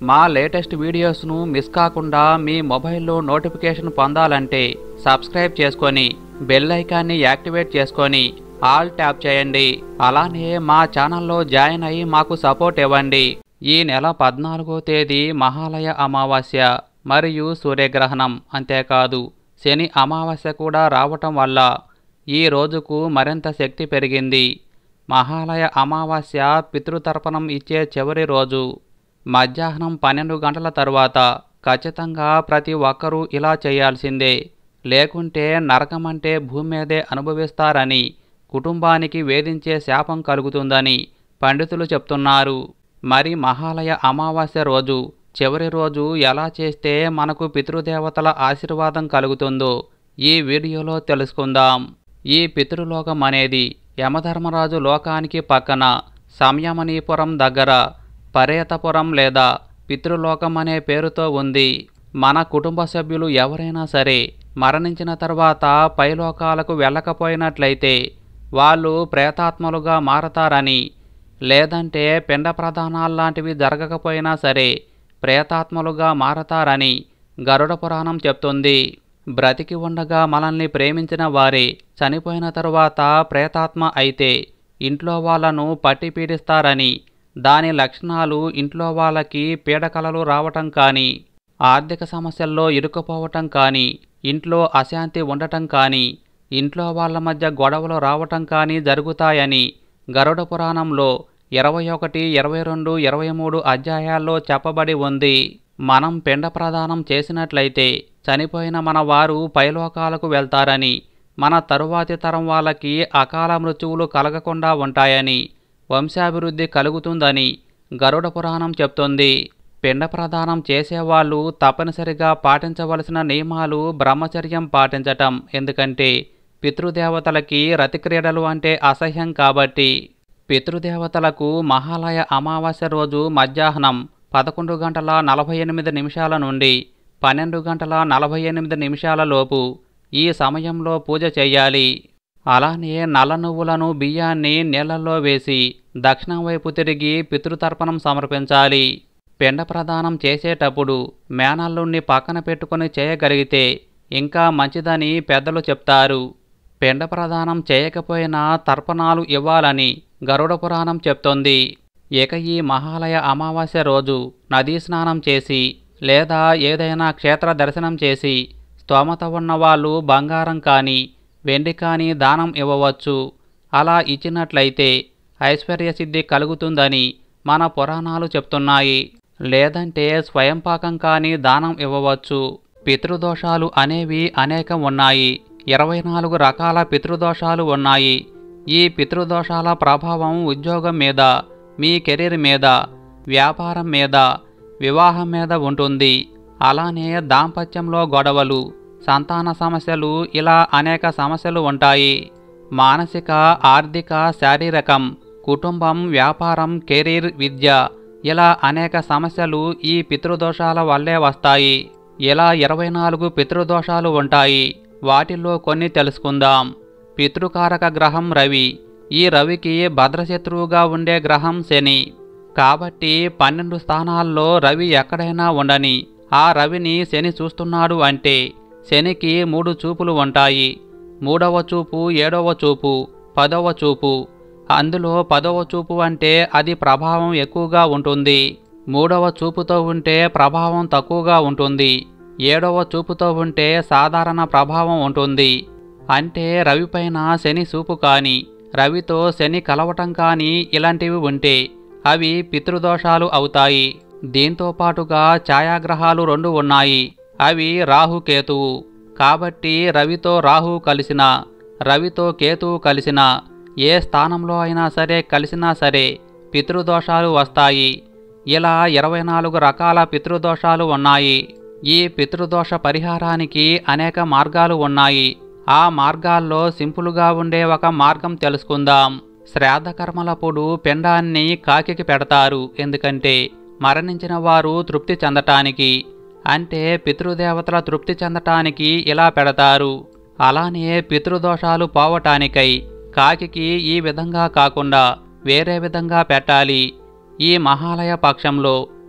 మా latest వీడియోస్ను miss కాకుండా మీ మొబైల్లో నోటిఫికేషన్ పొందాలంటే సబ్స్క్రైబ్ చేసుకొని బెల్ ఐకాన్ని యాక్టివేట్ చేసుకొని ఆల్ ట్యాప్ చేయండి అలానే మా ఛానల్లో జాయిన్ అయ్యి మాకు సపోర్ట్ ఇవ్వండి ఈ నెల పద్నాలుగో తేదీ మహాలయ అమావాస్య మరియు సూర్యగ్రహణం అంతేకాదు శని అమావాస్య కూడా రావటం వల్ల ఈ రోజుకు మరింత శక్తి పెరిగింది మహాలయ అమావాస్య పితృతర్పణం ఇచ్చే చివరి రోజు మధ్యాహ్నం పన్నెండు గంటల తర్వాత ఖచ్చితంగా ప్రతి ఒక్కరూ ఇలా చేయాల్సిందే లేకుంటే నరకమంటే భూమి మీదే అనుభవిస్తారని కుటుంబానికి వేధించే శాపం కలుగుతుందని పండితులు చెప్తున్నారు మరి మహాలయ అమావాస్య రోజు చివరి రోజు ఎలా చేస్తే మనకు పితృదేవతల ఆశీర్వాదం కలుగుతుందో ఈ వీడియోలో తెలుసుకుందాం ఈ పితృలోకం అనేది యమధర్మరాజు లోకానికి పక్కన సంయమనీపురం దగ్గర పరేతపురం లేదా పితృలోకం అనే పేరుతో ఉంది మన కుటుంబ సభ్యులు ఎవరైనా సరే మరణించిన తర్వాత పైలోకాలకు వెళ్ళకపోయినట్లయితే వాళ్ళు ప్రేతాత్మలుగా మారతారని లేదంటే పిండ ప్రధానాల్లాంటివి జరగకపోయినా సరే ప్రేతాత్మలుగా మారతారని గరుడ పురాణం చెప్తుంది బ్రతికి ఉండగా మనల్ని ప్రేమించిన వారే చనిపోయిన తరువాత ప్రేతాత్మ అయితే ఇంట్లో వాళ్ళను పట్టి పీడిస్తారని దాని లక్షణాలు ఇంట్లో వాళ్ళకి పీడకలలు రావటం కానీ ఆర్థిక సమస్యల్లో ఇరుక్కుపోవటం కానీ ఇంట్లో అశాంతి ఉండటం కానీ ఇంట్లో వాళ్ళ మధ్య గొడవలు రావటం కానీ జరుగుతాయని గరుడ పురాణంలో ఇరవై ఒకటి ఇరవై రెండు ఇరవై మూడు అధ్యాయాల్లో చెప్పబడి ఉంది మనం పిండ ప్రదానం చేసినట్లయితే చనిపోయిన మన వారు పైలోకాలకు వెళ్తారని మన తరువాతి తరం వాళ్ళకి అకాల మృత్యువులు కలగకుండా ఉంటాయని వంశాభివృద్ధి కలుగుతుందని గరుడ పురాణం చెప్తుంది పిండ ప్రదానం చేసేవాళ్ళు తప్పనిసరిగా పాటించవలసిన నియమాలు బ్రహ్మచర్యం పాటించటం ఎందుకంటే పితృదేవతలకి రతిక్రీడలు అంటే అసహ్యం కాబట్టి పితృదేవతలకు మహాలయ అమావాస్య రోజు మధ్యాహ్నం పదకొండు గంటల నలభై ఎనిమిది నిమిషాల నుండి పన్నెండు గంటల నలభై ఎనిమిది నిమిషాల లోపు ఈ సమయంలో పూజ చేయాలి అలానే నల్ల నువ్వులను బియ్యాన్ని నీళ్లలో వేసి దక్షిణం వైపు తిరిగి పితృతర్పణం సమర్పించాలి పిండ ప్రదానం చేసేటప్పుడు మేనల్లుణ్ణి పక్కన పెట్టుకొని చేయగలిగితే ఇంకా మంచిదని పెద్దలు చెప్తారు పిండ ప్రదానం చేయకపోయినా తర్పణాలు ఇవ్వాలని గరుడ పురాణం చెప్తోంది ఇక ఈ మహాలయ అమావాస్య రోజు నదీ స్నానం చేసి లేదా ఏదైనా క్షేత్ర దర్శనం చేసి స్తోమత ఉన్నవాళ్ళు బంగారం కానీ వెండి కానీ దానం ఇవ్వవచ్చు అలా ఇచ్చినట్లయితే ఐశ్వర్య సిద్ధి కలుగుతుందని మన పురాణాలు చెప్తున్నాయి లేదంటే స్వయం పాకం కానీ దానం ఇవ్వవచ్చు పితృదోషాలు అనేవి అనేకం ఉన్నాయి ఇరవై నాలుగు రకాల పితృదోషాలు ఉన్నాయి ఈ పితృదోషాల ప్రభావం ఉద్యోగం మీద మీ కెరీర్ మీద వ్యాపారం మీద వివాహం మీద ఉంటుంది అలానే దాంపత్యంలో గొడవలు సంతాన సమస్యలు ఇలా అనేక సమస్యలు ఉంటాయి మానసిక ఆర్థిక శారీరకం కుటుంబం వ్యాపారం కెరీర్ విద్య ఇలా అనేక సమస్యలు ఈ పితృదోషాల వల్లే వస్తాయి ఇలా ఇరవై నాలుగు పితృదోషాలు ఉంటాయి వాటిల్లో కొన్ని తెలుసుకుందాం పితృకారక గ్రహం రవి ఈ రవికి భద్రశత్రువుగా ఉండే గ్రహం శని కాబట్టి పన్నెండు స్థానాల్లో రవి ఎక్కడైనా ఉండని ఆ రవిని శని చూస్తున్నాడు అంటే శనికి మూడు చూపులు ఉంటాయి మూడవ చూపు ఏడవ చూపు పదవ చూపు అందులో పదవ చూపు అంటే అది ప్రభావం ఎక్కువగా ఉంటుంది మూడవ చూపుతో ఉంటే ప్రభావం తక్కువగా ఉంటుంది ఏడవ చూపుతో ఉంటే సాధారణ ప్రభావం ఉంటుంది అంటే రవిపైన శని చూపు కానీ రవితో శని కలవటం కానీ ఇలాంటివి ఉంటే అవి పితృదోషాలు అవుతాయి దీంతో పాటుగా ఛాయాగ్రహాలు రెండు ఉన్నాయి అవి రాహుకేతువు కాబట్టి రవితో రాహు కలిసిన రవితో కేతువు కలిసిన ఏ స్థానంలో అయినా సరే కలిసినా సరే పితృదోషాలు వస్తాయి ఇలా ఇరవై నాలుగు రకాల పితృదోషాలు ఉన్నాయి ఈ పితృదోష పరిహారానికి అనేక మార్గాలు ఉన్నాయి ఆ మార్గాల్లో సింపుల్గా ఉండే ఒక మార్గం తెలుసుకుందాం శ్రాద్ధ కర్మలప్పుడు పిండాన్ని కాకికి పెడతారు ఎందుకంటే మరణించిన వారు తృప్తి చెందటానికి అంటే పితృదేవతల తృప్తి చెందటానికి ఇలా పెడతారు అలానే పితృదోషాలు పోవటానికై కాకికి ఈ విధంగా కాకుండా వేరే విధంగా పెట్టాలి ఈ మహాలయ పక్షంలో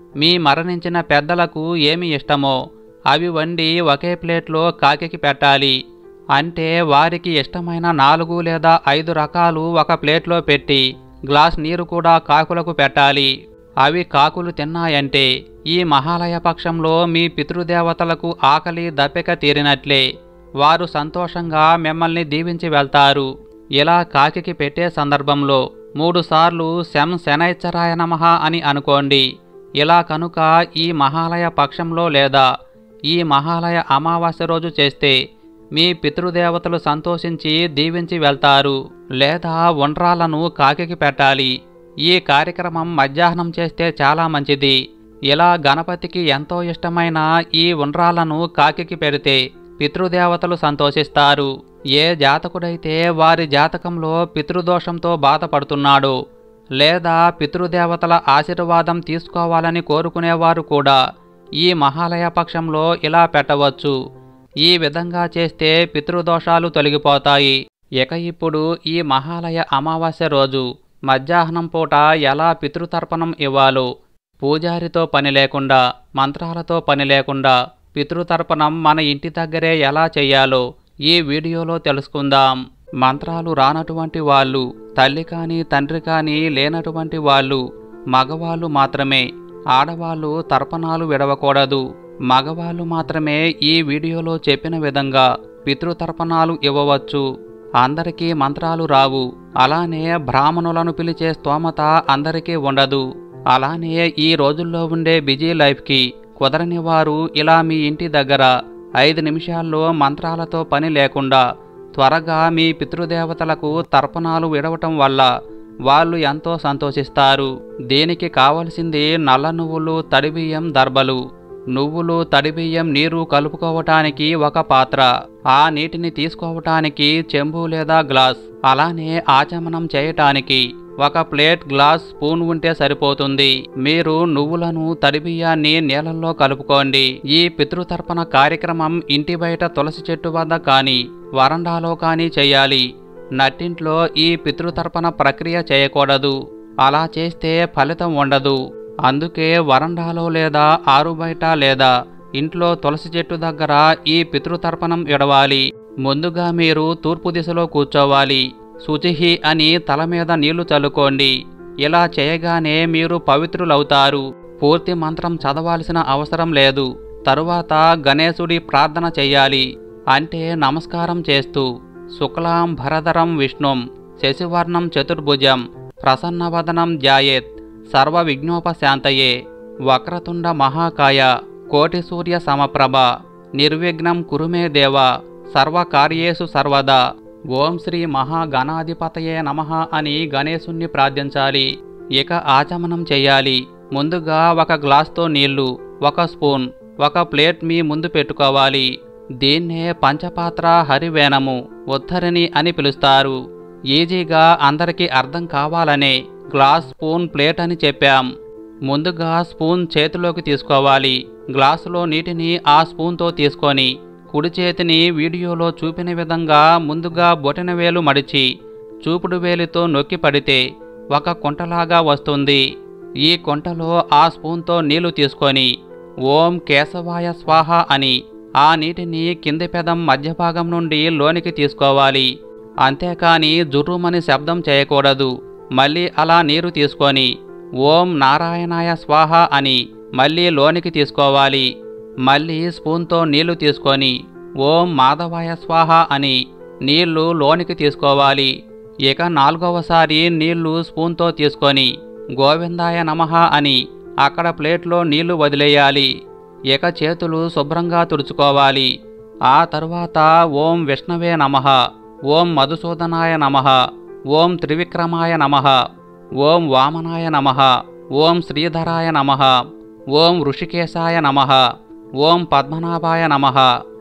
మీ మరణించిన పెద్దలకు ఏమి ఇష్టమో అవి వండి ఒకే ప్లేట్లో కాకికి పెట్టాలి అంటే వారికి ఇష్టమైన నాలుగు లేదా ఐదు రకాలు ఒక ప్లేట్లో పెట్టి గ్లాస్ నీరు కూడా కాకులకు పెట్టాలి అవి కాకులు తిన్నాయంటే ఈ మహాలయ పక్షంలో మీ పితృదేవతలకు ఆకలి దప్పిక తీరినట్లే వారు సంతోషంగా మిమ్మల్ని దీవించి వెళ్తారు ఇలా కాకికి పెట్టే సందర్భంలో మూడుసార్లు శం శనైచ్చరాయ నమః అని అనుకోండి ఇలా కనుక ఈ మహాలయ పక్షంలో లేదా ఈ మహాలయ అమావాస్య రోజు చేస్తే మీ పితృదేవతలు సంతోషించి దీవించి వెళ్తారు లేదా ఉండ్రాలను కాకికి పెట్టాలి ఈ కార్యక్రమం మధ్యాహ్నం చేస్తే చాలా మంచిది ఇలా గణపతికి ఎంతో ఇష్టమైన ఈ ఉండ్రాలను కాకికి పెడితే పితృదేవతలు సంతోషిస్తారు ఏ జాతకుడైతే వారి జాతకంలో పితృదోషంతో బాధపడుతున్నాడో లేదా పితృదేవతల ఆశీర్వాదం తీసుకోవాలని కోరుకునేవారు కూడా ఈ మహాలయ పక్షంలో ఇలా పెట్టవచ్చు ఈ విధంగా చేస్తే పితృదోషాలు తొలగిపోతాయి ఇక ఇప్పుడు ఈ మహాలయ అమావాస్య రోజు మధ్యాహ్నం పూట ఎలా పితృతర్పణం ఇవ్వాలో పూజారితో పని లేకుండా మంత్రాలతో పని లేకుండా పితృతర్పణం మన ఇంటి దగ్గరే ఎలా చేయాలో ఈ వీడియోలో తెలుసుకుందాం మంత్రాలు రానటువంటి వాళ్ళు తల్లి కానీ తండ్రి కానీ లేనటువంటి వాళ్ళు మగవాళ్ళు మాత్రమే ఆడవాళ్ళు తర్పణాలు విడవకూడదు మగవాళ్ళు మాత్రమే ఈ వీడియోలో చెప్పిన విధంగా పితృతర్పణాలు ఇవ్వవచ్చు అందరికీ మంత్రాలు రావు అలానే బ్రాహ్మణులను పిలిచే స్తోమత అందరికీ ఉండదు అలానే ఈ రోజుల్లో ఉండే బిజీ లైఫ్కి కుదరని వారు ఇలా మీ ఇంటి దగ్గర ఐదు నిమిషాల్లో మంత్రాలతో పని లేకుండా త్వరగా మీ పితృదేవతలకు తర్పణాలు విడవటం వల్ల వాళ్ళు ఎంతో సంతోషిస్తారు దీనికి కావలసింది నల్ల నువ్వులు తడిబియ్యం దర్బలు నువ్వులు తడిబియ్యం నీరు కలుపుకోవటానికి ఒక పాత్ర ఆ నీటిని తీసుకోవటానికి చెంబు లేదా గ్లాస్ అలానే ఆచమనం చేయటానికి ఒక ప్లేట్ గ్లాస్ స్పూన్ ఉంటే సరిపోతుంది మీరు నువ్వులను తడిబియ్యాన్ని నీళ్ళల్లో కలుపుకోండి ఈ పితృతర్పణ కార్యక్రమం ఇంటి బయట తులసి చెట్టు వద్ద కానీ వరండాలో కానీ చేయాలి నట్టింట్లో ఈ పితృతర్పణ ప్రక్రియ చేయకూడదు అలా చేస్తే ఫలితం ఉండదు అందుకే వరండాలో లేదా ఆరు బయట లేదా ఇంట్లో తులసి చెట్టు దగ్గర ఈ పితృతర్పణం ఇడవాలి ముందుగా మీరు తూర్పు దిశలో కూర్చోవాలి శుచిహి అని తల మీద నీళ్లు చల్లుకోండి ఇలా చేయగానే మీరు పవిత్రులవుతారు పూర్తి మంత్రం చదవాల్సిన అవసరం లేదు తరువాత గణేశుడి ప్రార్థన చెయ్యాలి అంటే నమస్కారం చేస్తూ శుక్లాం భరధరం విష్ణుం శశివర్ణం చతుర్భుజం ప్రసన్నవదనం ధ్యాయేత్ సర్వ విఘ్నోపశాంతయే వక్రతుండ మహాకాయ కోటి సూర్య సమప్రభ నిర్విఘ్నం కురుమే దేవ సర్వకార్యేషు సర్వదా ఓం శ్రీ మహాగణాధిపతయే నమః అని గణేశుణ్ణి ప్రార్థించాలి ఇక ఆచమనం చేయాలి ముందుగా ఒక గ్లాస్తో నీళ్లు ఒక స్పూన్ ఒక ప్లేట్ మీ ముందు పెట్టుకోవాలి దీన్నే పంచపాత్ర హరివేనము ఉద్ధరిణి అని పిలుస్తారు ఈజీగా అందరికీ అర్థం కావాలనే గ్లాస్ స్పూన్ ప్లేట్ అని చెప్పాం ముందుగా స్పూన్ చేతిలోకి తీసుకోవాలి గ్లాసులో నీటిని ఆ స్పూన్తో తీసుకొని కుడి చేతిని వీడియోలో చూపిన విధంగా ముందుగా బొటన వేలు మడిచి చూపుడు వేలితో నొక్కి పడితే ఒక కుంటలాగా వస్తుంది ఈ కుంటలో ఆ స్పూన్తో నీళ్లు తీసుకొని ఓం కేశవాయ స్వాహ అని ఆ నీటిని కింది పెదం మధ్య భాగం నుండి లోనికి తీసుకోవాలి అంతేకాని జుర్రుమని శబ్దం చేయకూడదు మళ్ళీ అలా నీరు తీసుకొని ఓం నారాయణాయ స్వాహ అని మళ్ళీ లోనికి తీసుకోవాలి మళ్ళీ స్పూన్తో నీళ్లు తీసుకొని ఓం మాధవాయ స్వాహ అని నీళ్లు లోనికి తీసుకోవాలి ఇక నాలుగవసారి నీళ్లు స్పూన్తో తీసుకొని గోవిందాయ నమః అని అక్కడ ప్లేట్లో నీళ్లు వదిలేయాలి ఇక చేతులు శుభ్రంగా తుడుచుకోవాలి ఆ తరువాత ఓం విష్ణవే నమః ఓం మధుసూదనాయ నమః ఓం త్రివిక్రమాయ నమః ఓం వామనాయ నమః ఓం శ్రీధరాయ నమః ఓం ఋషికేశాయ నమః ఓం పద్మనాభాయ నమః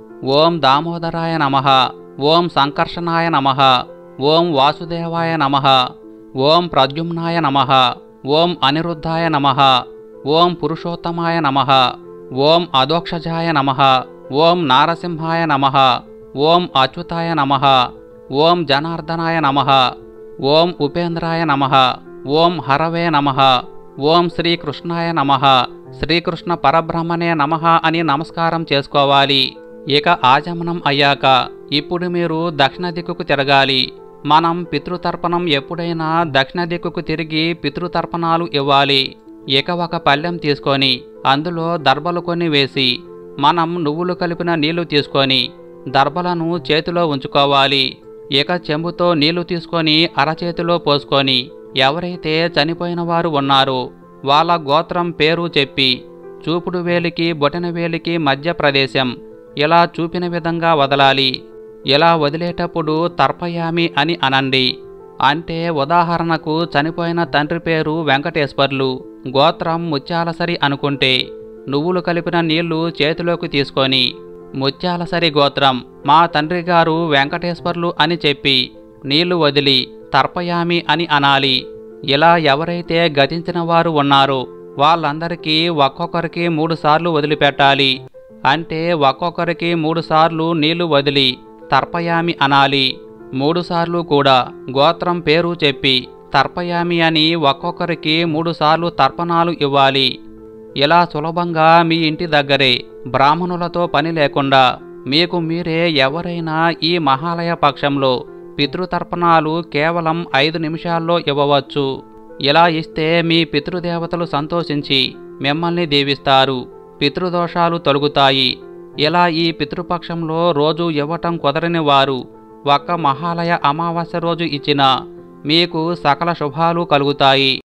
ఓం దామోదరాయ నమః ఓం సంకర్షణాయ నమః ఓం వాసుదేవాయ నమః ఓం ప్రద్యుమ్నాయ నమః ఓం అనిరుద్ధాయ నమః ఓం పురుషోత్తమాయ నమః ఓం అదోక్షజాయ నమః ఓం నారసింహాయ నమః ఓం అచ్యుతాయ నమః ఓం జనార్దనాయ నమః ఓం ఉపేంద్రాయ నమః ఓం హరవే నమః ఓం శ్రీ కృష్ణాయ నమః శ్రీకృష్ణ పరబ్రహ్మనే నమః అని నమస్కారం చేసుకోవాలి ఇక ఆచమనం అయ్యాక ఇప్పుడు మీరు దక్షిణ దిక్కుకు తిరగాలి మనం పితృతర్పణం ఎప్పుడైనా దక్షిణ దిక్కుకు తిరిగి పితృతర్పణాలు ఇవ్వాలి ఇక ఒక పళ్ళెం తీసుకొని అందులో దర్బలు కొన్ని వేసి మనం నువ్వులు కలిపిన నీళ్లు తీసుకొని దర్బలను చేతిలో ఉంచుకోవాలి ఇక చెంబుతో నీళ్లు తీసుకొని అరచేతిలో పోసుకొని ఎవరైతే చనిపోయిన వారు ఉన్నారో వాళ్ళ గోత్రం పేరు చెప్పి చూపుడు వేలికి బొటన వేలికి మధ్య ప్రదేశం ఇలా చూపిన విధంగా వదలాలి ఇలా వదిలేటప్పుడు తర్పయామి అని అనండి అంటే ఉదాహరణకు చనిపోయిన తండ్రి పేరు వెంకటేశ్వర్లు గోత్రం ముత్యాలసరి అనుకుంటే నువ్వులు కలిపిన నీళ్లు చేతిలోకి తీసుకొని ముత్యాలసరి గోత్రం మా తండ్రి గారు వెంకటేశ్వర్లు అని చెప్పి నీళ్లు వదిలి తర్పయామి అని అనాలి ఇలా ఎవరైతే గతించిన వారు ఉన్నారో వాళ్ళందరికీ ఒక్కొక్కరికి మూడు సార్లు వదిలిపెట్టాలి అంటే ఒక్కొక్కరికి మూడు సార్లు నీళ్లు వదిలి తర్పయామి అనాలి మూడుసార్లు కూడా గోత్రం పేరు చెప్పి తర్పయామి అని ఒక్కొక్కరికి మూడుసార్లు తర్పణాలు ఇవ్వాలి ఇలా సులభంగా మీ ఇంటి దగ్గరే బ్రాహ్మణులతో పని లేకుండా మీకు మీరే ఎవరైనా ఈ మహాలయ పక్షంలో పితృతర్పణాలు కేవలం ఐదు నిమిషాల్లో ఇవ్వవచ్చు ఇలా ఇస్తే మీ పితృదేవతలు సంతోషించి మిమ్మల్ని దీవిస్తారు పితృదోషాలు తొలగుతాయి ఇలా ఈ పితృపక్షంలో రోజు ఇవ్వటం కుదరని వారు ఒక్క మహాలయ అమావాస్య రోజు ఇచ్చినా మీకు సకల శుభాలు కలుగుతాయి